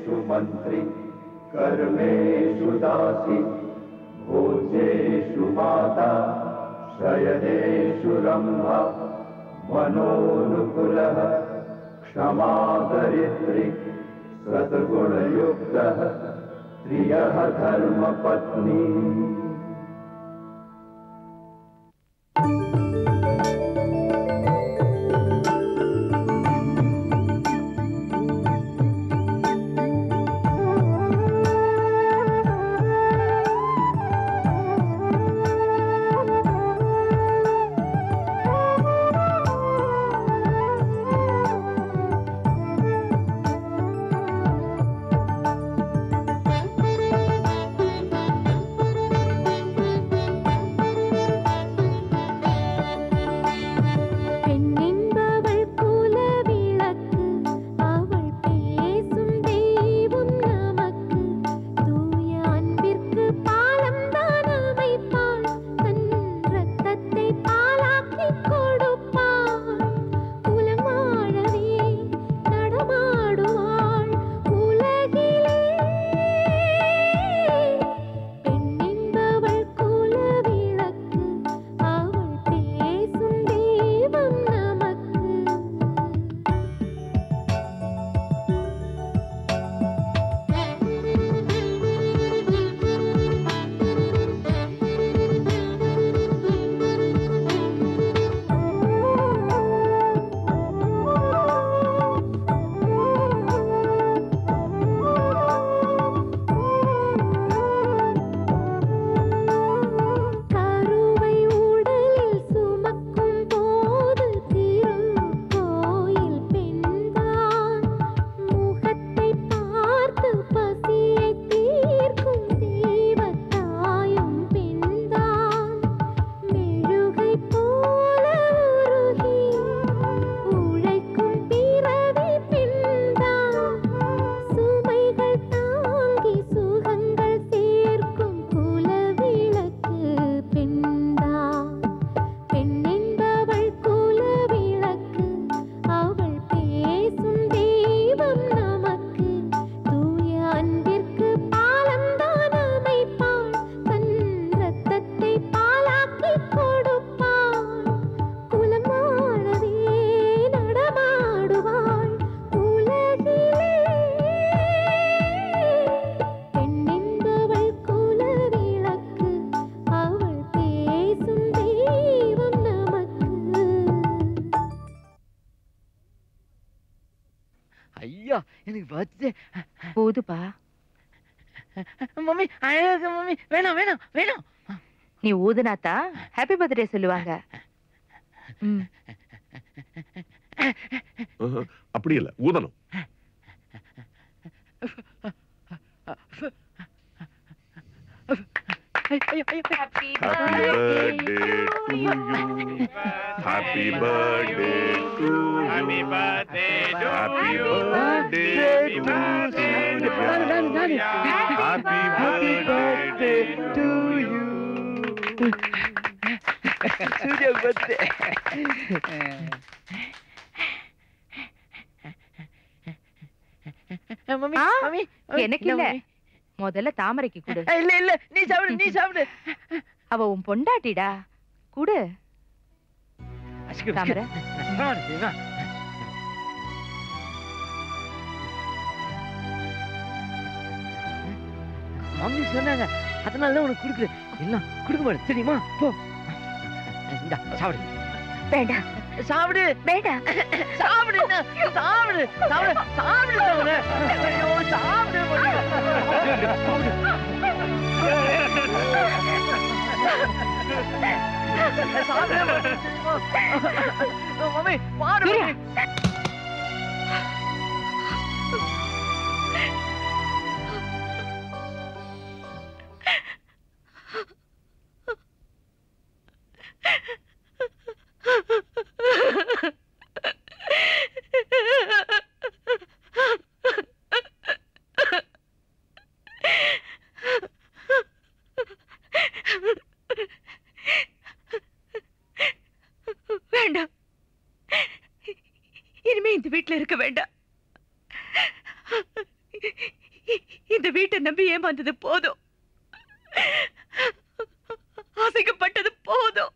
सर्वेषु मन्त्री कर्मेषु दासी भोजेषु माता शयनेषु रम्भा मनोनुकुलः क्षमादरिद्रि सद्गुणयुक्तः प्रियः धर्मपत्नी பெண்ணென்பவள் குலவிளக்கு அவள் பேசும் தெய்வம் நமக்கு தூய அன்பிற்கு பாலம் தான் அமைப்பாள் தன் ரத்தத்தை பாலாக்கி கொடுப்பாள் குலம் வாழவே நடமாடுவாள் உலகிலே பெண்ணென்பவள் குலவிளக்கு அவள் பேசும் தெய்வம் நமக்கு கருவை உடலில் சுமக்கும் போது திருக்கோயில் பெண்தான் முகத்தை பார்த்து பசியை தீர்க்கும் தெய்வத்தாயும் பெண்தான் மெழுகை போல உருகி உழைக்கும் பிறவி பெண்தான் சுமைகள் தாங்கி சுகங்கள் சேர்க்கும் குலவிளக்கு பெண்தான் பெண்ணென்பவள் குலவிளக்கு அவள் பேசும் தெய்வம் நமக்கு தூய அன்பிற்கு பாலம் தான் அமைப்பாள் தன் ரத்தத்தை பாலாக்கி கொடுப்பாள் குலம் வாழவே நடமாடுவாள் உலகிலே பெண்ணென்பவள் குலவிளக்கு அவள் பேசும் தெய்வம் நமக்கு ஐயா எனக்கு பர்த்டே போதுப்பா மம்மி அழகு மம்மி வேணாம் வேணாம் வேணாம் நீ ஊதுனாத்தா ஹாப்பி பர்த்டே சொல்லுவாங்க ம் ஆஹா, அப்படி இல்ல ஊதணும் ஐயோ ஐயோ happy happy birthday to you happy birthday to Happy birthday to happy you. Birthday to happy birthday to you Surya birthday mummy ஆ, மம்மி எனக்கு இல்ல முதல்ல தாமரைக்கு கொடு இல்ல இல்ல நீ சாப்பிடு நீ சாப்பிடு அவ உன் பொண்டாட்டிடா குடு தாமரை சாப்பிடு, வா. மம்மி சொன்னாங்க அதனால தான் உனக்கு கொடுக்குறேன் எல்லாம் கொடுக்க மாட்டேன் தெரியுமா போ இந்தா சாப்பிடு வேண்டாம் சாப்பிடு வேண்டாம் சாப்பிடு என்ன? சாப்பிடு சாப்பிடு சாப்பிடு சாப்பிடு ஐயோ சாப்பிடு மம்மி. சாப்பிடு சாப்பிடு மம்மி. மம்மி பாரு சூர்யா. மம்மி. வேண்டாம் இனிமே இந்த வீட்ல இருக்க வேண்டாம் நம்பி ஏமாந்தது போதும் அசைக்கப்பட்டது போதும்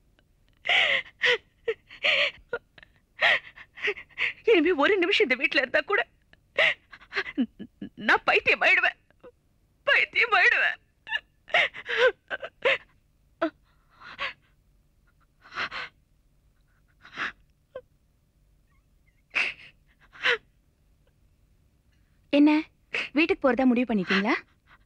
இனிமே ஒரு நிமிஷம் இந்த வீட்டுல இருந்தா கூட நான் பைத்தியம் ஆயிடுவேன் பைத்தியம் ஆயிடுவேன் என்ன வீட்டுக்கு போறதா முடிவு பண்ணிட்டீங்களா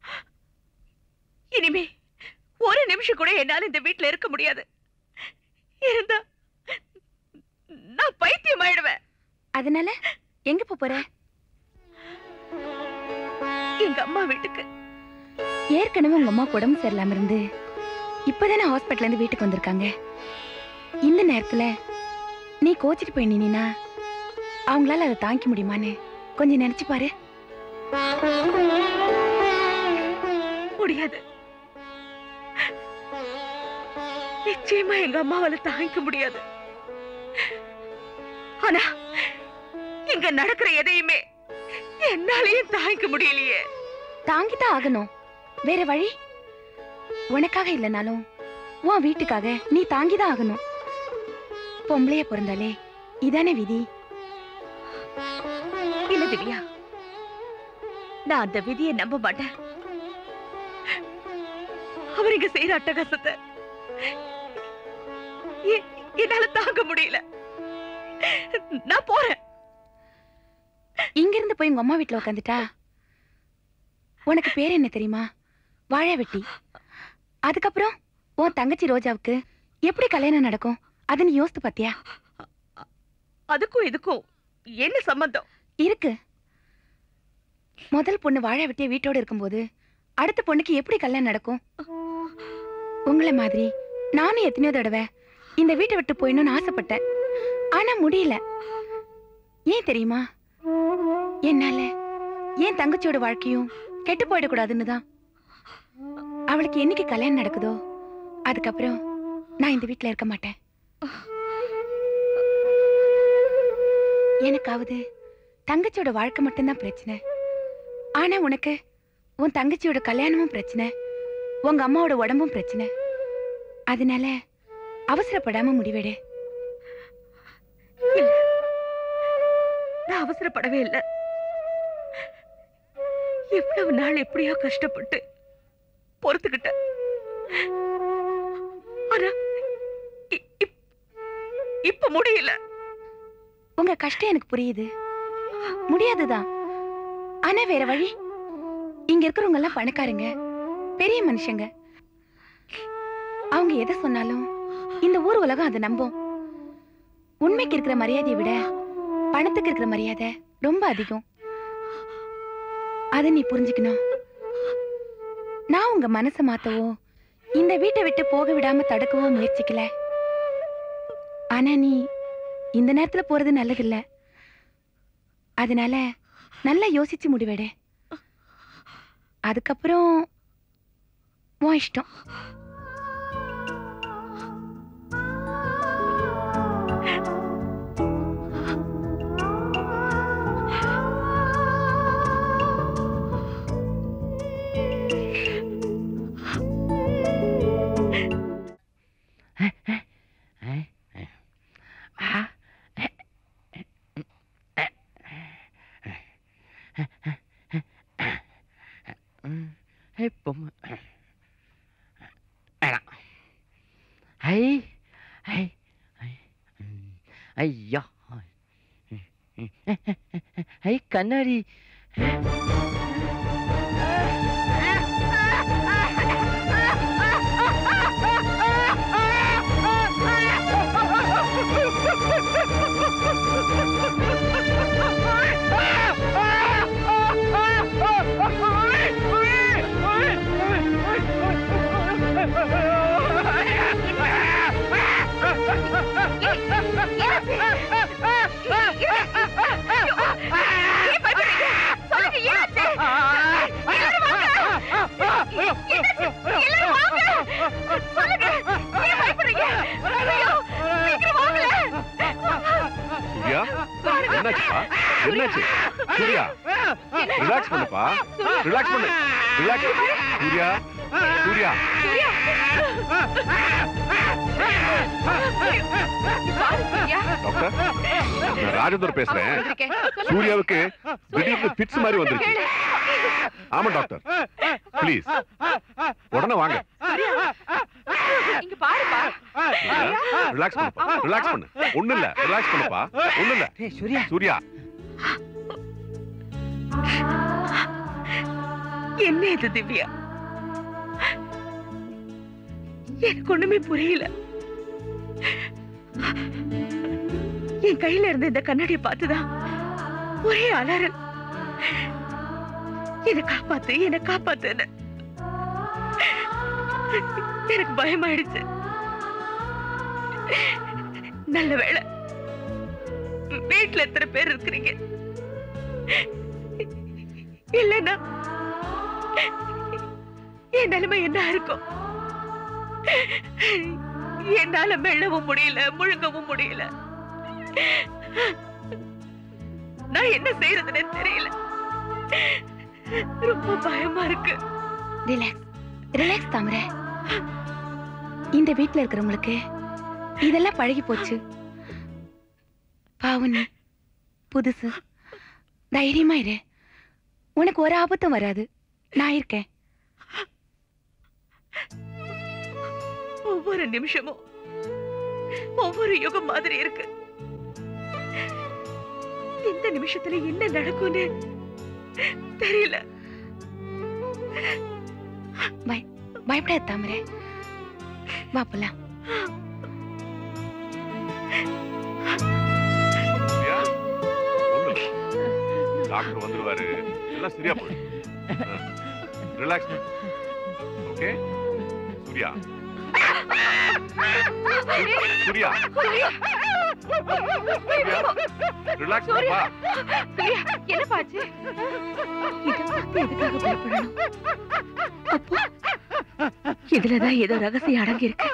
இனிமே ஒரு நிமிஷம் கூட என்னால இந்த வீட்டுல இருக்க முடியாது இருந்தா நான் பைத்தியம் ஆயிடுவேன் அதனால எங்க போப் போற எங்க அம்மா வீட்டுக்கு ஏற்கனவே உங்க அம்மா உடம்பு சரியில்லாம இருந்து இப்பதானே ஹாஸ்பிட்டல்ல இருந்து வீட்டுக்கு வந்திருக்காங்க இந்த நேரத்துல நீ கோச்சிட்டு போய் நின்னா அவங்களால அதை தாங்கிக்க முடியுமான்னு கொஞ்சம் நினைச்சு பாரு முடியாது நிச்சயமா எங்க அம்மாவால தாங்கிக்க முடியாது ஆனா இங்க நடக்கிற எதையுமே என்னாலயும் தாங்கிக்க முடியலையே தாங்கித்தான் ஆகணும் வேற வழி உனக்காக இல்லைனாலும் உன் வீட்டுக்காக நீ தாங்கிதான் ஆகணும் பொம்பளைய பிறந்தாலே இதானே விதி இல்ல திவ்யா நான் அந்த விதியை நம்ப மாட்டேன் அவர் இங்க செய்யற அட்டகாசத்தை எ- என்னால தாங்க முடியல நான் போறேன் இங்க இருந்து போய் உங்க அம்மா வீட்டுல உட்காந்துட்டா உனக்கு பேர் என்ன தெரியுமா வாழை வெட்டி அதுக்கப்புறம் உன் தங்கச்சி ரோஜாவுக்கு எப்படி கல்யாணம் நடக்கும் அதை நீ யோசித்து பாத்தியா அதுக்கும் இதுக்கும் என்ன சம்பந்தம் இருக்கு முதல் பொண்ணு வாழை வெட்டிய வீட்டோட இருக்கும்போது அடுத்த பொண்ணுக்கு எப்படி கல்யாணம் நடக்கும் உங்களை மாதிரி நானும் எத்தனையோ தடவை இந்த வீட்டை விட்டு போயிடணும்னு ஆசைப்பட்டேன் ஆனா முடியல ஏன் தெரியுமா என்னால என் தங்கச்சியோட வாழ்க்கையும் கெட்டு போயிடக்கூடாதுன்னு தான் அவளுக்கு என்னைக்கு கல்யாணம் நடக்குதோ அதுக்கப்புறம் நான் இந்த வீட்ல இருக்க மாட்டேன் எனக்காவது தங்கச்சியோட வாழ்க்கை மட்டும்தான் பிரச்சனை ஆனா உனக்கு உன் தங்கச்சியோட கல்யாணமும் பிரச்சனை உங்க அம்மாவோட உடம்பும் பிரச்சனை அதனால அவசரப்படாம முடிவெடு இல்ல நான் அவசரப்படவே இல்லை எவ்வளவு நாள் எப்படியோ கஷ்டப்பட்டு பொறுத்துக்கிட்டேன் ஆனா இ- இப்- இப்ப முடியல உங்க கஷ்டம் எனக்கு புரியுது முடியாதுதான் ஆனா வேற வழி இங்க இருக்கிறவங்க எல்லாம் பணக்காரங்க பெரிய மனுஷங்க அவங்க எதை சொன்னாலும் இந்த ஊர் உலகம் அதை நம்பும் உண்மைக்கு இருக்கிற மரியாதையை விட பணத்துக்கு இருக்கிற மரியாதை ரொம்ப அதிகம் அதை நீ புரிஞ்சுக்கணும் நான் உங்க மனசை மாத்தவோ இந்த வீட்டை விட்டு போக விடாம தடுக்கவோ முயற்சிக்கல ஆனா நீ இந்த நேரத்துல போறது நல்லதில்ல அதனால நல்லா யோசிச்சு முடிவெடு அதுக்கப்புறம் உன் இஷ்டம் ஹே பொம்மை வேணாம் ஐ ஐ ஐ ம், ஐயா ஐ கண்ணாடி ஏன் பயப்படுறீங்க? சொல்லுங்க, என்னாச்சு? எல்லாரும் வாங்க. எல்லாரும் வாங்க. சொல்லுங்க, ஏன் பயப்படுறீங்க? ஐயோ, சீக்கிரம் வாங்களேன். திவ்யா என்னாச்சுப்பா என்னாச்சு திவ்யா ரிலாக்ஸ் பண்ணுப்பா ரிலாக்ஸ் பண்ணு ரிலாக்ஸ் சூர்யா சூர்யா பாரு சூர்யா டாக்டர் நான் ராஜேந்தர் பேசுறேன் வந்திருக்கேன். சொல்லுங்க. சூர்யாவுக்கு திடீர்னு பிட்ஸ் மாதிரி வந்துருச்சு ஆமா டாக்டர் ப்ளீஸ் உடனே வாங்க இங்க பாருப்பா ரிலாக்ஸ் பண்ணுப்பா ரிலாக்ஸ் பண்ணு ஒண்ணு இல்ல ரிலாக்ஸ் பண்ணுப்பா ஒண்ணு இல்ல டேய் சூர்யா சூர்யா என்ன இது திவ்யா எனக்கு ஒண்ணுமே புரியல என் கையில இருந்த இந்த கண்ணாடியை பார்த்துதான் ஒரே அலறல் என்ன காப்பாத்து என்ன காப்பாத்துன்னு எனக்கு பயமாயிடுச்சு நல்ல வேளை வீட்டுல எத்தனை பேர் இருக்கிறீங்க இல்லைன்னா என் நிலைமை என்ன இருக்கும் என்னால மெல்லவும் முடியல முழுங்கவும் முடியல நான் என்ன செய்யறதுன்னு தெரியல ரொம்ப பயமா இருக்கு ரிலாக்ஸ் ரிலாக்ஸ் தாமரை இந்த வீட்ல இருக்கிறவங்களுக்கு இதெல்லாம் பழகி போச்சு பாவம் நீ புதுசு தைரியமா இரு உனக்கு ஒரு ஆபத்தும் வராது நான் இருக்கேன் ஒவ்வொரு நிமிஷமும் ஒவ்வொரு யுகம் மாதிரி இருக்கு இந்த நிமிஷத்துல என்ன நடக்கும்னு தெரியல பயப்படாத தாமரை வா போலாம் சூர்யா ஒண்ணு இல்ல டாக்டர் வந்துருவாரு எல்லாம் சரியா போயிடும் relax okay Surya Surya relax பண்ணுப்பா சூர்யா என்ன பாச்சு இதை பார்த்து எதுக்காக பயப்படணும் அப்போ இதுலதான் ஏதோ ரகசியம் அடங்கி இருக்கு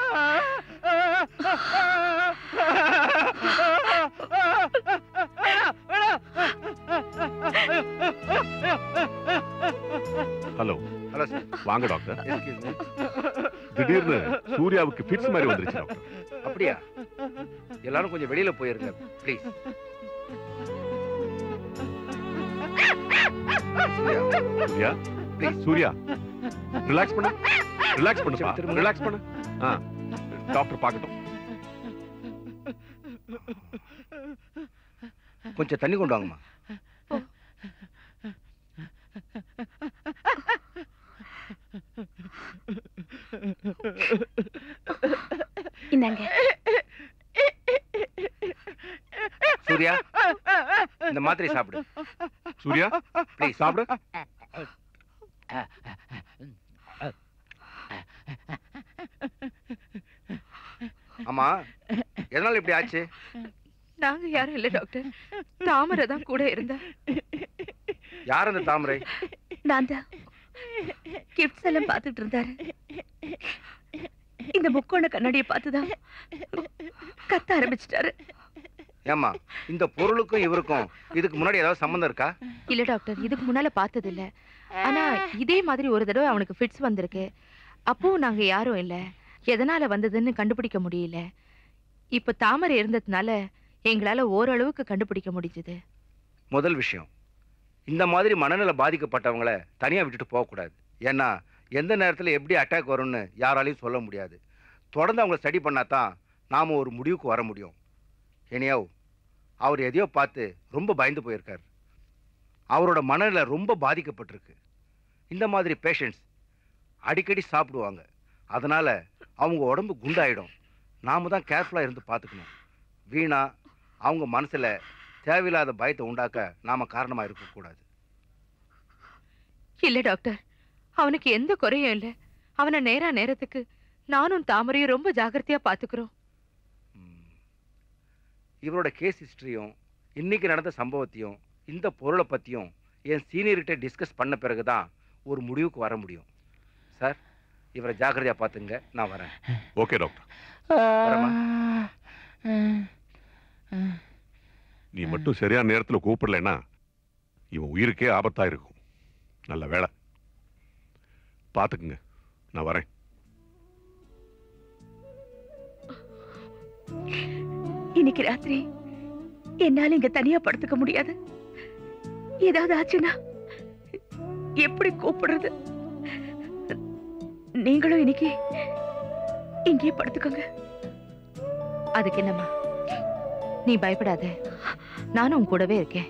ஹலோ ஹலோ சார் வாங்க டாக்டர் எஸ்கியூஸ் மீ திடீர்னு சூர்யாவுக்கு ஃபிட்ஸ் மாதிரி வந்துருச்சு டாக்டர் அப்படியா எல்லாரும் கொஞ்சம் வெளியில போயிருங்க please Surya Please. Surya relax பண்ணு ரிலாக்ஸ் பண்ணுப்பா திரும்ப. ரிலாக்ஸ் பண்ணு ஆ டாக்டர் பார்க்கட்டும் கொஞ்சம் தண்ணி கொண்டு வாங்கம்மா இந்தாங்க சூர்யா இந்த மாத்திரை சாப்பிடு சூர்யா ப்ளீஸ் சாப்பிடு ஆமா எதனால இப்படி ஆச்சு நாங்க யாரும் இல்ல டாக்டர் தாமரை தான் கூட இருந்தா யார் அந்த தாமரை நான் தான் கிஃப்ட்ஸ் எல்லாம் பார்த்துட்டு இருந்தாரு இந்த முக்கோண கண்ணாடியை பார்த்துதான் கத்த ஆரம்பிச்சிட்டாரு ஏமா இந்த பொருளுக்கும் இவருக்கும் இதுக்கு முன்னாடி ஏதாவது சம்மந்தம் இருக்கா இல்ல டாக்டர் இதுக்கு முன்னால பார்த்தது இல்ல ஆனா இதே மாதிரி ஒரு தடவை அவனுக்கு ஃபிட்ஸ் வந்திருக்கு அப்பவும் நாங்க யாரும் இல்ல எதனால வந்ததுன்னு கண்டுபிடிக்க முடியல இப்ப தாமரை இருந்ததுனால எங்களால ஓரளவுக்கு கண்டுபிடிக்க முடிஞ்சது முதல் விஷயம் இந்த மாதிரி மனநிலை பாதிக்கப்பட்டவங்கள தனியாக விட்டுட்டு போகக்கூடாது ஏன்னா எந்த நேரத்தில் எப்படி அட்டாக் வரும்னு யாராலையும் சொல்ல முடியாது தொடர்ந்து அவங்கள ஸ்டடி பண்ணால் தான் நாம் ஒரு முடிவுக்கு வர முடியும் எனியோ அவர் எதையோ பார்த்து ரொம்ப பயந்து போயிருக்கார் அவரோட மனநிலை ரொம்ப பாதிக்கப்பட்டிருக்கு இந்த மாதிரி பேஷண்ட்ஸ் அடிக்கடி சாப்பிடுவாங்க அதனால் அவங்க உடம்பு குண்டாயிடும் நாம தான் கேர்ஃபுல்லாக இருந்து பார்த்துக்கணும் வீணா அவங்க மனசில் தேவையில்லாத பயத்தை உண்டாக்க நாம காரணமா இருக்கக்கூடாது இல்ல டாக்டர் அவனுக்கு எந்த குறையும் இல்ல அவனை நேரா நேரத்துக்கு நானும் தாமரையும் ரொம்ப ஜாக்கிரதையா பாத்துக்கிறோம் ம். இவரோட கேஸ் ஹிஸ்டரியும் இன்னைக்கு நடந்த சம்பவத்தையும் இந்த பொருளை பத்தியும் என் சீனியர்கிட்ட டிஸ்கஸ் பண்ண பிறகு தான் ஒரு முடிவுக்கு வர முடியும் சார் இவரை ஜாக்கிரதையா பார்த்துங்க நான் வரேன் ஓகே டாக்டர் வரேம்மா. நீ மட்டும் சரியான நேரத்துல கூப்பிடலைன்னா இவன் உயிருக்கே ஆபத்தா இருக்கும் நல்ல வேலை பாத்துக்குங்க நான் வரேன் இன்னைக்கு ராத்திரி என்னால இங்க தனியா படுத்துக்க முடியாது ஏதாவது ஆச்சுன்னா எப்படி கூப்பிடுறது நீங்களும் இன்னைக்கு இங்கேயே படுத்துக்கோங்க அதுக்கு என்னம்மா நீ பயப்படாத நானும் உன் கூடவே இருக்கேன்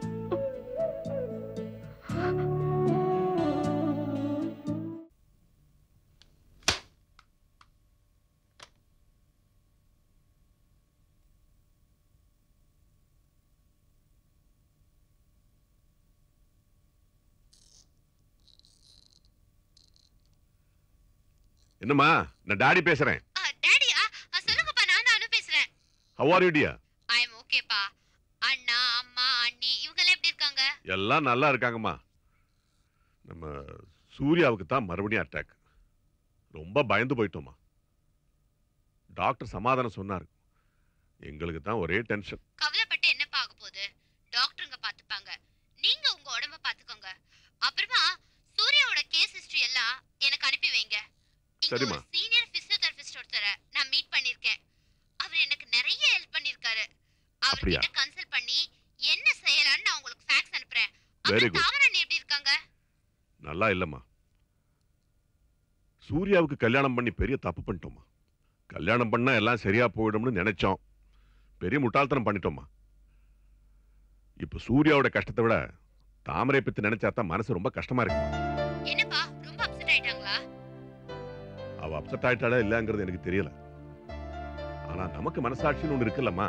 என்னம்மா நான் டாடி பேசுறேன் டாடியா சொல்லுங்கப்பா நான் தான் அனு பேசுறேன் how are you dear I am ஓகேப்பா அண்ணா அம்மா அண்ணி இவங்க எல்லாம் எப்படி இருக்காங்க எல்லாம் நல்லா இருக்காங்கம்மா நம்ம சூர்யாவுக்கு தான் மறுபடியும் அட்டாக் ரொம்ப பயந்து போயிட்டோம்மா டாக்டர் சமாதானம் சொன்னார் எங்களுக்கு தான் ஒரே டென்ஷன் கவலைப்பட்டு என்னப்பா ஆக போகுது டாக்டருங்க பாத்துப்பாங்க நீங்க உங்க உடம்ப பாத்துக்கோங்க அப்புறமா சூர்யாவோட கேஸ் ஹிஸ்டரி எல்லாம் எனக்கு அனுப்பி வைங்க இங்க சரிம்மா. ஒரு சீனியர் பிசியோதெரபிஸ்ட் ஒருத்தரை நான் மீட் பண்ணிருக்கேன் அவர் எனக்கு நிறைய ஹெல்ப் பண்ணிருக்காரு அப்படியா? அவர்கிட்ட கன்சல்ட் பண்ணி என்ன செய்யலாம்னு நான் உங்களுக்கு ஃபேக்ஸ் அனுப்புறேன் Very அப்புறம் good. தாமரண்ணி எப்படி இருக்காங்க நல்லா இல்லைம்மா சூர்யாவுக்கு கல்யாணம் பண்ணி பெரிய தப்பு பண்ணிட்டோம்மா கல்யாணம் பண்ணா எல்லாம் சரியா போயிடும்னு நினைச்சோம் பெரிய முட்டாள்தனம் பண்ணிட்டோம்மா இப்ப சூர்யாவோட கஷ்டத்தை விட தாமரை பத்தி நினைச்சா தான் மனசு ரொம்ப கஷ்டமா இருக்கு என்னப்பா ரொம்ப அப்செட் ஆயிட்டாங்களா அவ அப்செட் ஆயிட்டாளா இல்லங்கிறது எனக்கு தெரியல ஆனா நமக்கு மனசாட்சின்னு ஒண்ணு இருக்குல்லம்மா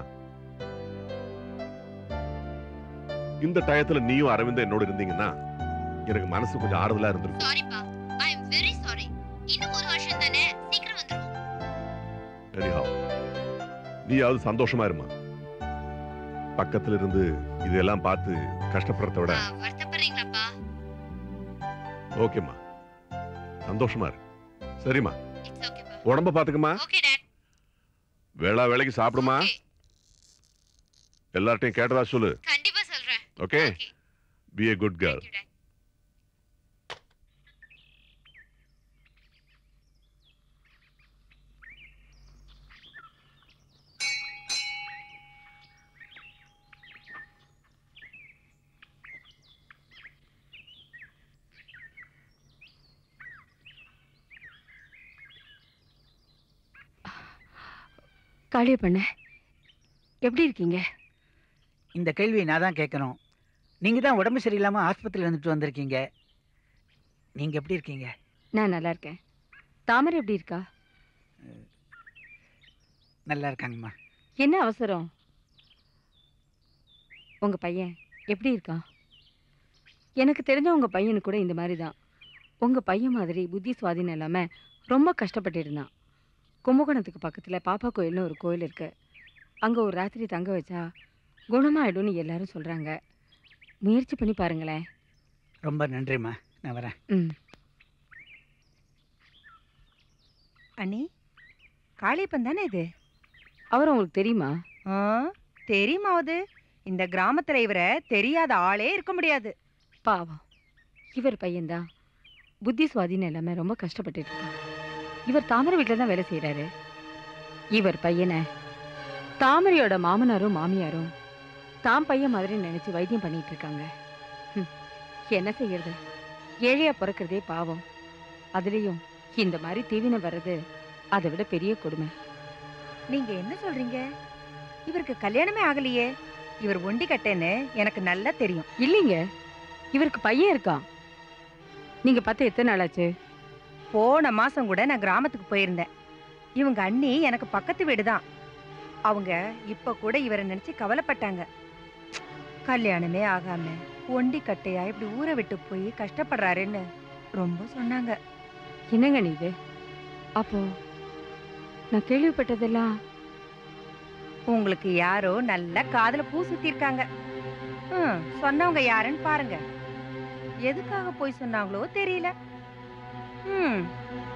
இந்த டயத்துல நீயும் அரவிந்தம் என்னோட இருந்தீங்கன்னா எனக்கு மனசு கொஞ்சம் ஆறுதலா இருந்திருக்கும் சாரிப்பா ஐ அம் வெரி சாரி இன்னும் ஒரு வருஷம் தானே சீக்கிரம் வந்துரும் anyhow நீயாவது சந்தோஷமா இருமா பக்கத்துல இருந்து இதெல்லாம் பார்த்து கஷ்டப்படுறத விட ஆ, வருத்தப்படுறீங்களாப்பா ஓகேம்மா சந்தோஷமா இரு சரிம்மா இட்ஸ் ஓகேப்பா உடம்ப பாத்துக்கமா ஓகே டாட் வேளா வேலைக்கு சாப்பிடுமா ஓகே எல்லார்ட்டையும் கேட்டதா சொல்லு கண்டிப்பா சொல்றேன் okay okay be a good girl thank you dad காளிய பண்ண எப்படி இருக்கீங்க இந்த கேள்வியை நான் தான் கேட்கணும் நீங்கள் தான் உடம்பு சரியில்லாமல் ஆஸ்பத்திரியில் இருந்துட்டு வந்திருக்கீங்க நீங்கள் எப்படி இருக்கீங்க நான் நல்லா இருக்கேன் தாமரை எப்படி இருக்கா நல்லா இருக்காங்கம்மா என்ன அவசரம் உங்க பையன் எப்படி இருக்கான் எனக்கு தெரிஞ்ச உங்க பையனு கூட இந்த மாதிரி தான் உங்க பையன் மாதிரி புத்தி சுவாதீனம் இல்லாம ரொம்ப கஷ்டப்பட்டு இருந்தான் கும்பகோணத்துக்கு பக்கத்துல பாப்பா கோயில்னு ஒரு கோயில் இருக்கு அங்க ஒரு ராத்திரி தங்க வச்சா குணமாயிடும்னு எல்லாரும் சொல்றாங்க முயற்சி பண்ணி பாருங்களேன் ரொம்ப நன்றிம்மா நான் வரேன் ம் அண்ணி காளியப்பன் தானே இது அவர் உங்களுக்கு தெரியுமா ஆ தெரியுமாவது இந்த கிராமத்துல இவரை தெரியாத ஆளே இருக்க முடியாது பாவம் இவர் பையன்தான் புத்தி சுவாதீனம் இல்லாம ரொம்ப கஷ்டப்பட்டு இருக்கான் இவர் தாமரை வீட்டில் தான் வேலை செய்கிறாரு இவர் பையனை தாமரையோட மாமனாரும் மாமியாரும் தாம் பையன் மாதிரி நினைச்சு வைத்தியம் பண்ணிட்டு இருக்காங்க ஹம், என்ன செய்யறது ஏழையா பிறக்கிறதே பாவம் அதுலயும் இந்த மாதிரி தீவினம் வர்றது அதை விட பெரிய கொடுமை நீங்க என்ன சொல்றீங்க இவருக்கு கல்யாணமே ஆகலையே இவர் ஒண்டி கட்டேன்னு எனக்கு நல்லா தெரியும் இல்லைங்க இவருக்கு பையன் இருக்கான் நீங்க பார்த்து எத்தனை நாள் ஆச்சு போன மாசம் கூட நான் கிராமத்துக்கு போயிருந்தேன் இவங்க அண்ணி எனக்கு பக்கத்து வீடு தான் அவங்க இப்ப கூட இவரை நினைச்சு கவலைப்பட்டாங்க கல்யாணமே ஆகாம ஒண்டி கட்டையா இப்படி ஊரை விட்டு போய் கஷ்டப்படுறாருன்னு ரொம்ப சொன்னாங்க என்னங்க நீ இது அப்போ நான் கேள்விப்பட்டதெல்லாம் உங்களுக்கு யாரோ நல்ல காதுல பூ சுத்தி இருக்காங்க ம், சொன்னவங்க யாருன்னு பாருங்க எதுக்காக போய் சொன்னாங்களோ தெரியல ம்